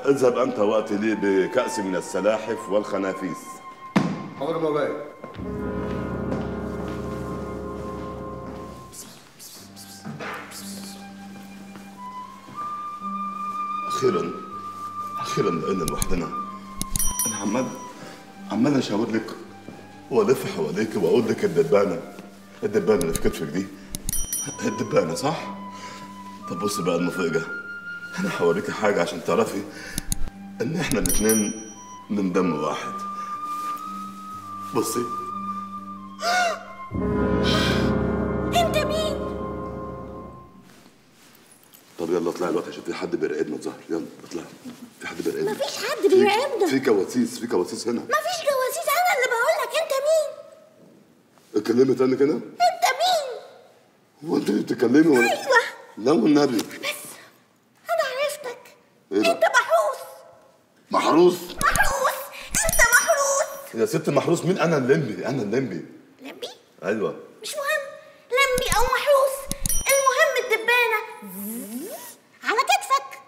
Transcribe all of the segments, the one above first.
اذهب انت واتي لي بكاس من السلاحف والخنافيس حاضر مولاي اخيرا اخيرا لقينا لوحدنا انا عمال عمال اشاور لك والف حواليك واقول لك الدبانه الدبانه اللي في كتفك دي الدبانه صح؟ طب بص بقى المفاجاه انا هوريكي حاجه عشان تعرفي ان احنا الاتنين من دم واحد بصي انت مين؟ طب يلا اطلعي الوقت عشان في حد بيراقبنا ظهر يلا اطلعي في حد بيراقبنا مفيش حد بيراقبنا في كواسيس في كواسيس هنا مفيش جواسيس انا اللي بقول لك انت مين؟ اتكلمي تاني كده انت مين؟ هو انت اللي بتتكلمي ولا ايوه لا والنبي بس انا عرفتك ايه ده؟ انت محروس محروس محروس انت محروس يا ست محروس مين انا الليمبي انا الليمبي لمبي ايوه مش مهم لمبي او محروس المهم الدبانه على كتفك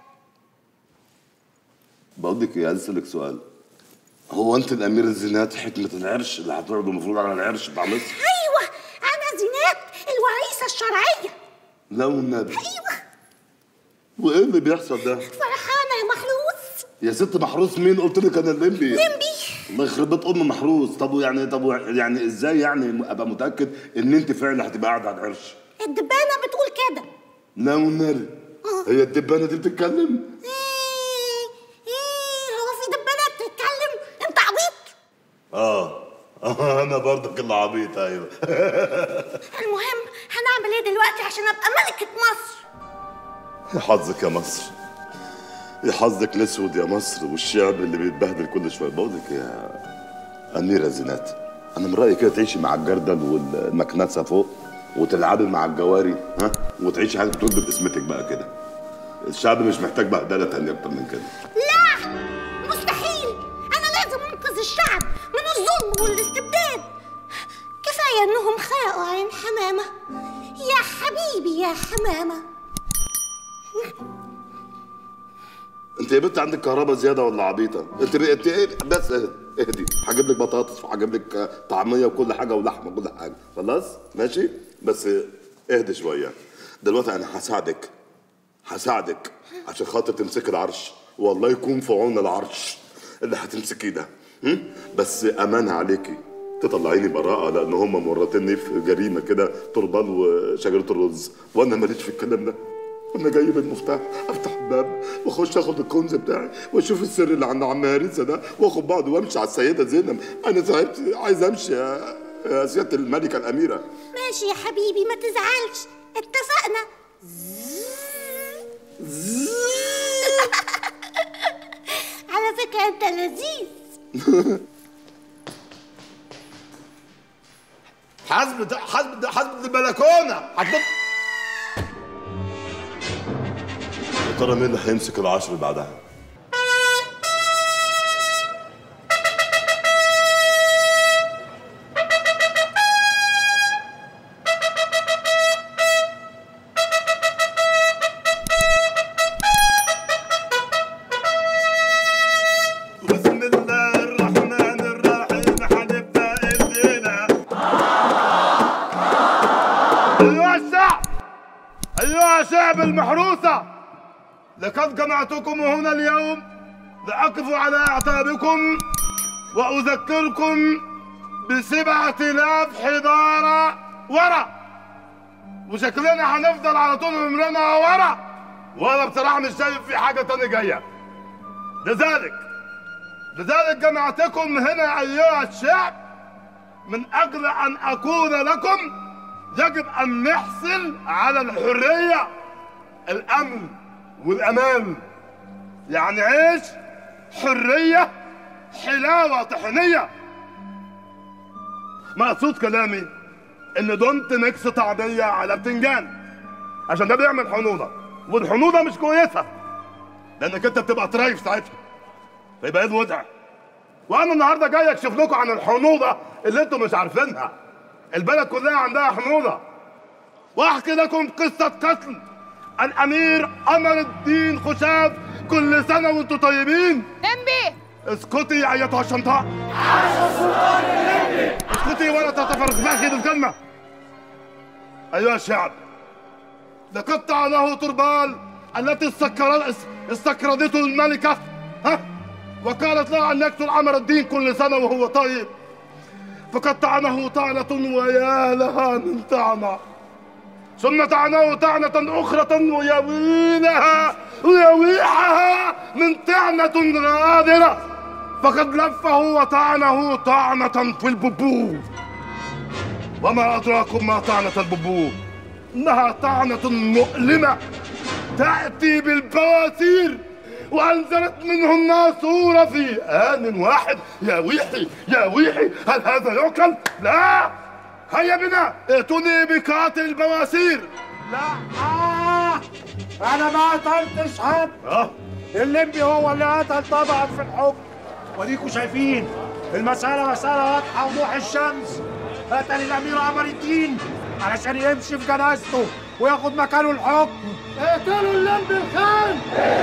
بقول لك ايه عايز اسالك سؤال هو انت الامير الزينات حكمه العرش اللي هتقعد المفروض على العرش بتاع مصر ايوه انا زينات الوريثه الشرعيه لا والنبي ايوه وايه اللي بيحصل ده فرحانه يا محروس يا ست محروس مين قلت لك انا الليمبي لمبي الله يخرب بيت ام محروس طب يعني طب يعني ازاي يعني ابقى متاكد ان انت فعلا هتبقى قاعده على العرش الدبانه بتقول كده لا والنبي هي الدبانه دي بتتكلم ايه ايه هو في دبانه بتتكلم انت عبيط اه اه انا برضك اللي عبيط ايوه المهم هنعمل ايه دلوقتي عشان ابقى ملكه مصر يا حظك يا مصر يا حظك الاسود يا مصر والشعب اللي بيتبهدل كل شويه بقول لك يا اميره زينات انا من رايي كده تعيشي مع الجردل والمكنسه فوق وتلعبي مع الجواري ها وتعيشي حياتك ترد باسمتك بقى كده الشعب مش محتاج بهدله تانية اكتر من كده لا مستحيل انا لازم انقذ الشعب من الظلم والاستبداد كفايه انهم خلقوا عين حمامه يا حبيبي يا حمامه انت يا بنت عندك كهرباء زياده ولا عبيطه انت انت ايه بس اهدي اهدي هجيب لك بطاطس وهجيب لك طعميه وكل حاجه ولحمه وكل حاجه خلاص ماشي بس اهدي شويه دلوقتي انا هساعدك هساعدك عشان خاطر تمسك العرش والله يكون في عون العرش اللي هتمسكيه ده هم؟ بس امانه عليكي تطلعي لي براءه لان هم مورطيني في جريمه كده تربان وشجره الرز وانا ماليش في الكلام ده انا جاي بالمفتاح افتح الباب واخش اخد الكنز بتاعي واشوف السر اللي عند عم هريسه ده واخد بعض وامشي على السيده زينب انا تعبت عايز امشي يا يا سياده الملكه الاميره ماشي يا حبيبي ما تزعلش اتفقنا على فكره انت لذيذ حسب حسب حسب البلكونه هتنط يا ترى مين اللي هيمسك العشر بعدها بسم الله الرحمن الرحيم هنبدا الليله ايها الشعب ايها شعب المحروسه لقد جمعتكم هنا اليوم لاقف على اعتابكم واذكركم بسبعة آلاف حضارة ورا وشكلنا هنفضل على طول عمرنا ورا وانا بصراحة مش شايف في حاجة تانية جاية لذلك لذلك جمعتكم هنا أيها الشعب من أجل أن أكون لكم يجب أن نحصل على الحرية الأمن والأمان يعني عيش حرية حلاوة طحينية مقصود كلامي إن دونت ميكس طعمية على بتنجان عشان ده بيعمل حموضة والحموضة مش كويسة لأنك أنت بتبقى طريف ساعتها فيبقى ايه الوضع؟ وانا النهارده جاي اكشف لكم عن الحموضه اللي انتم مش عارفينها. البلد كلها عندها حموضه. واحكي لكم قصه قتل الامير قمر الدين خشاب كل سنه وانتم طيبين لمبي اسكتي يا ايتها الشنطاء اسكتي ولا تتفرغي بالكلمه ايها الشعب لقد طعنه تربال التي استكر- استكردته الملكه ها وقالت له ان يقتل عمر الدين كل سنه وهو طيب فقد طعنه طعنه ويا لها من طعنه ثم طعنه طعنة أخرى ويا ويلها ويا ويحها من طعنة غادرة فقد لفه وطعنه طعنة في الببوب وما أدراكم ما طعنة الببوب إنها طعنة مؤلمة تأتي بالبواسير وأنزلت منه الناسورة في آن واحد يا ويحي يا ويحي هل هذا يعقل؟ لا هيا بنا ائتوني بقاتل البواسير لا آه أنا ما قتلتش حد اه الليمبي هو اللي قتل طبعا في الحكم وديكوا شايفين المسألة مسألة واضحة وضوح الشمس قتل الأمير عمر الدين علشان يمشي في جنازته وياخد مكانه الحكم اقتلوا الليمبي الخان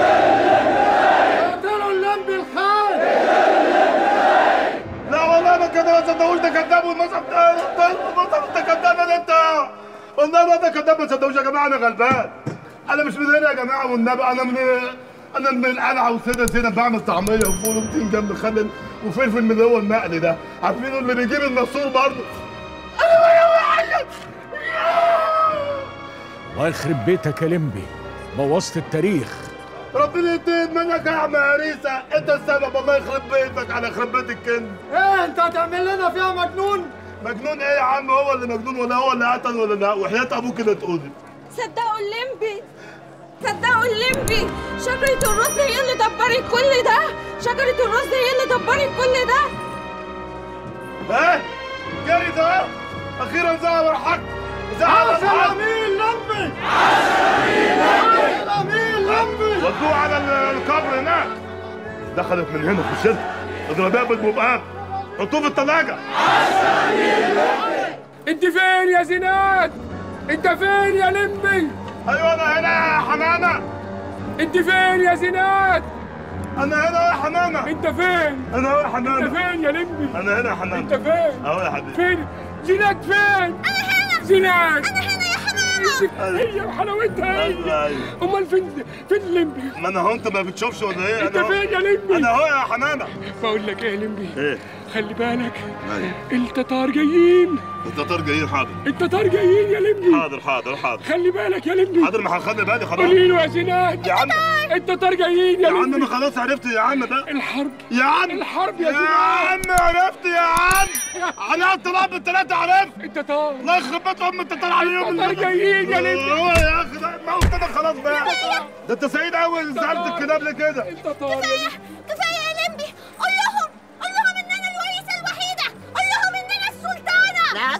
اقتلوا الليمبي الخان لا والله ما كده ما تصدقوش ده كذاب والمصحف ده المصحف ده كذاب يا انت والله ما ده كذاب ما تصدقوش يا جماعه انا غلبان انا مش من هنا يا جماعه والنبي انا من انا من القلعه وسيده زينب بعمل طعميه وفول وبتنجان مخلل وفلفل من اللي هو المقلي ده عارفين اللي بيجيب الناسور برضه انا يا واحد الله يخرب بيتك يا لمبي بوظت التاريخ ربنا ينتقم منك يا عم هريسه انت السبب الله يخرب بيتك على خرب بيت الكنز ايه انت هتعمل لنا فيها مجنون مجنون ايه يا عم هو اللي مجنون ولا هو اللي قتل ولا لا وحياة ابوك اللي تقولي صدقوا الليمبي صدقوا الليمبي شجرة الرز هي اللي دبرت كل ده شجرة الرز هي اللي دبرت كل ده ها جري ده اخيرا ظهر الحق ظهر عاش الحق الأمير لمبي عاش الأمير لمبي ودوه على ال- القبر هناك دخلت من هنا في الشركه اضربها بالمبقات حطوه في الثلاجه انت فين يا زينات انت فين يا لمبي ايوه انا هنا يا حمامه انت فين يا زينات انا هنا يا حمامه انت فين انا هو يا انت حمامه فين يا لمبي انا هنا يا انت حمامه فين اهو يا حبيبي فين زينات فين انا هنا زينات انا هنا يا حمامه هي وحلاوتها ايوه هي ايوه امال فين فين لمبي ما انا هو انت ما بتشوفش ولا ايه انت انا هو فين يا لمبي انا هو يا حمامه بقول لك ايه يا لمبي ايه خلي بالك ايوه التتار جايين التتار جايين حاضر التتار جايين يا لمبي حاضر حاضر حاضر خلي بالك يا لمبي حاضر ما هخلي بالي خلاص قولي له يا زينات يا عم التتار جايين يا يا عم ما لمبي خلاص عرفت يا عم بقى الحرب يا عم الحرب يا يا زينات عم عرفت يا عم انا الطلاب الثلاثه عرفت التتار الله يخرب بيت ام التتار عليهم التتار جايين يا لمبي هو يا اخي ده ما قلت لك خلاص بقى ده انت سعيد قوي سالت الكلاب ليه كده التتار يا لمبي كفايه يا لمبي قول لهم قول لهم ان انا الوريثه الوحيده قول لهم ان انا السلطانه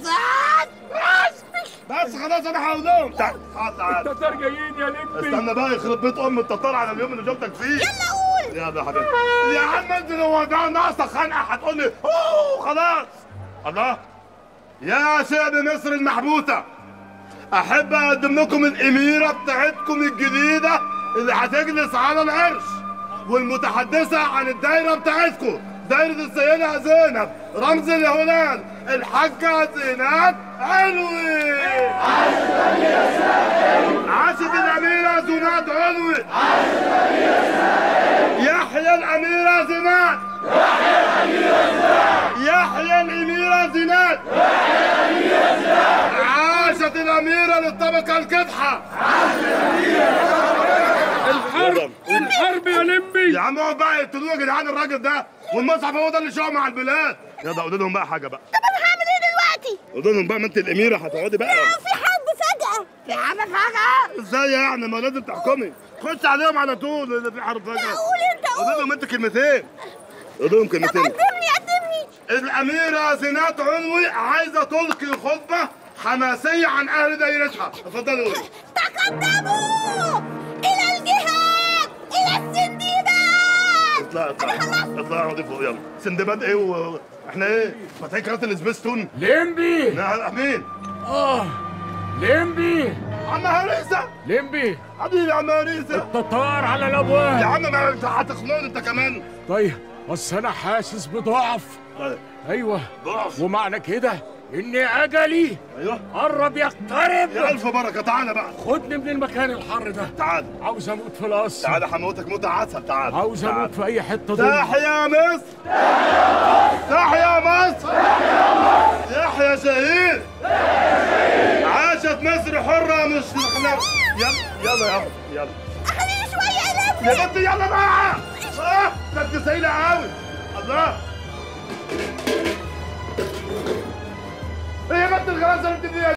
بس خلاص انا هقول لهم تعال تعال تعال التتار جايين يا لمبي استنى بقى يخرب بيت ام التتار على اليوم اللي جبتك فيه يلا قول يلا يا حبيبي يا عم انت لو ده ناقصك خنقه هتقول لي اوه خلاص الله يا شعب مصر المحبوسه احب اقدم لكم الاميره بتاعتكم الجديده اللي هتجلس على العرش والمتحدثه عن الدايره بتاعتكم دايرة السيدة زينب رمز الهلال الحاجة زينات علوي عاشت الأميرة زينات علوي يحيى الأميرة زينات يحيى الأميرة زينات عاشت الأميرة للطبقة الكدحة الحرب الحرب يا لمبي يا عم اقعد بقى يقتلوه يا جدعان الراجل ده والمصحف هو ده اللي شاع مع البلاد يلا قول لهم بقى حاجة بقى طب انا هعمل ايه دلوقتي قول لهم بقى ما انت الأميرة هتقعدي بقى في حرب فجاه في حرب فجاه ازاي يعني ما لازم تحكمي خش عليهم على طول اللي في حرب فجأة قول انت قول قول لهم انت كلمتين قول لهم طب كلمتين قدمني قدمني الأميرة زينات علوي عايزة تلقي خطبة حماسية عن أهل دايرتها اتفضلي قولي تقدموا الى الجهاد الى السنديدات اطلع اطلع اطلع اقعدي فوق يلا سندباد ايه و... احنا ايه فاتحين قناة السبيستون لمبي نعم مين اه لمبي عم هريسه لمبي حبيبي يا عم هريسه التتار على الابواب يا عم ما انت هتخنقني انت كمان طيب بس انا حاسس بضعف طيب، ايوه ضعف ومعنى كده ان اجلي ايوه قرب يقترب يا الف بركه تعالى بقى خدني من المكان الحر ده تعالى عاوز اموت في القصر تعالى هموتك موت عسل تعالى عاوز تعالى. اموت في اي حته ضل تحيا مصر تحيا مصر يحيى شهيد عاشت مصر حرة مش في الخلاف يلا يلا يا عم يلا خليني شويه يا لمبي يا بنتي يلا بقى اه ده انت سايلة قوي الله ايه يا بنت الغلاسة اللي بتديها